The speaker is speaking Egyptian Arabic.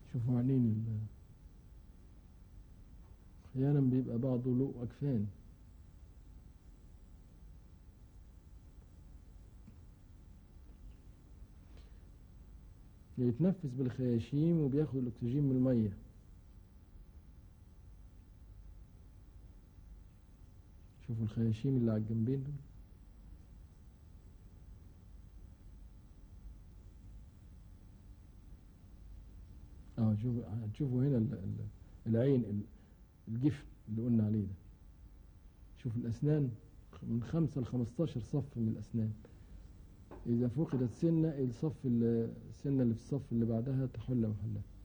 شوفوا عينين ال- احيانا بيبقى بعضه له اكفان يتنفس بالخياشيم وبياخد الاكسجين من الميه شوفوا الخياشيم اللي على الجنبين دول اه شوفوا هتشوفوا هنا ال- ال- العين ال- الجفن اللي قلنا عليه ده شوفوا الأسنان من خمسة لخمستاشر صف من الأسنان إذا فقدت سنة الصف ال- السنة اللي في الصف اللي بعدها تحل محلها